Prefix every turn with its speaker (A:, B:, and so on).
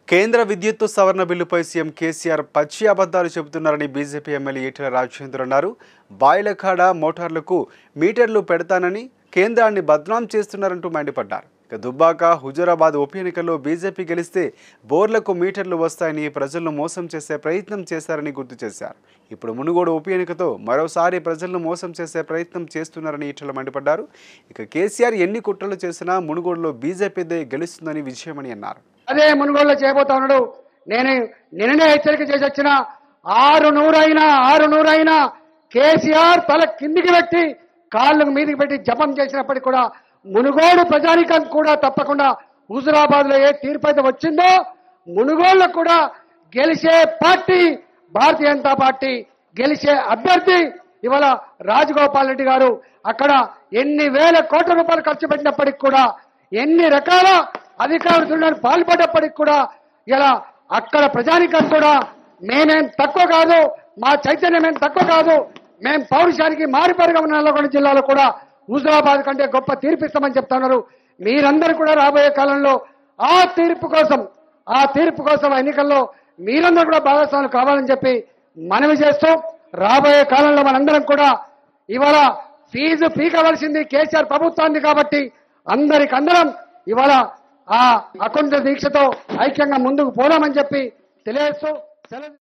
A: కేంద్ర విద్యుత్తు సవరణ బిల్లుపై సీఎం కేసీఆర్ పచ్చి అబద్ధాలు చెబుతున్నారని బీజేపీ ఎమ్మెల్యే ఈటెల రాజేందర్ అన్నారు బాయిలకాడ మోటార్లకు మీటర్లు పెడతానని కేంద్రాన్ని బద్నాం చేస్తున్నారంటూ మండిపడ్డారు ఇక దుబ్బాక హుజూరాబాద్ ఉప ఎన్నికల్లో బీజేపీ గెలిస్తే బోర్లకు మీటర్లు వస్తాయని ప్రజలను మోసం చేసే ప్రయత్నం చేశారని గుర్తు చేశారు ఇప్పుడు మునుగోడు ఉప ఎన్నికతో మరోసారి ప్రజలను మోసం చేసే ప్రయత్నం చేస్తున్నారని ఈటెల మండిపడ్డారు ఇక కేసీఆర్ ఎన్ని కుట్రలు చేసినా మునుగోడులో బీజేపీదే గెలుస్తుందని విజయమని అన్నారు
B: అదే మునుగోడులో చేయబోతా ఉన్నాడు నేను నిన్ననే హెచ్చరిక చేసి వచ్చిన ఆరు నూరైనా ఆరు నూరైనా కేసీఆర్ తల కిందికి పెట్టి కాళ్ళు మీదికి పెట్టి జపం చేసినప్పటికీ కూడా మునుగోడు ప్రజానికం కూడా తప్పకుండా హుజురాబాద్ లో ఏ తీర్పు అయితే వచ్చిందో మునుగోడులో కూడా గెలిచే పార్టీ భారతీయ జనతా పార్టీ గెలిచే అభ్యర్థి ఇవాళ రాజగోపాల్ రెడ్డి గారు అక్కడ ఎన్ని వేల కోట్ల రూపాయలు ఖర్చు పెట్టినప్పటికి కూడా ఎన్ని రకాల అధికారులు పాల్పడ్డప్పటికి కూడా ఇలా అక్కడ ప్రజానికం కూడా మేమేం తక్కువ కాదు మా చైతన్యం ఏం తక్కువ కాదు మేం పౌరుషానికి మారిపరుగా ఉన్న నల్లగొండ జిల్లాలో కూడా హుజురాబాద్ కంటే గొప్ప తీర్పు ఇస్తామని చెప్తున్నారు మీరందరూ కూడా రాబోయే కాలంలో ఆ తీర్పు కోసం ఆ తీర్పు కోసం ఆ ఎన్నికల్లో మీరందరూ కూడా భాగస్వాములు కావాలని చెప్పి మనవి చేస్తూ రాబోయే కాలంలో మనందరం కూడా ఇవాళ ఫీజు పీకవలసింది కేసీఆర్ ప్రభుత్వాన్ని కాబట్టి అందరికందరం ఇవాళ ఆ అకుంఠ దీక్షతో ఐక్యంగా ముందుకు పోదామని చెప్పి తెలియజేస్తూ సెలవు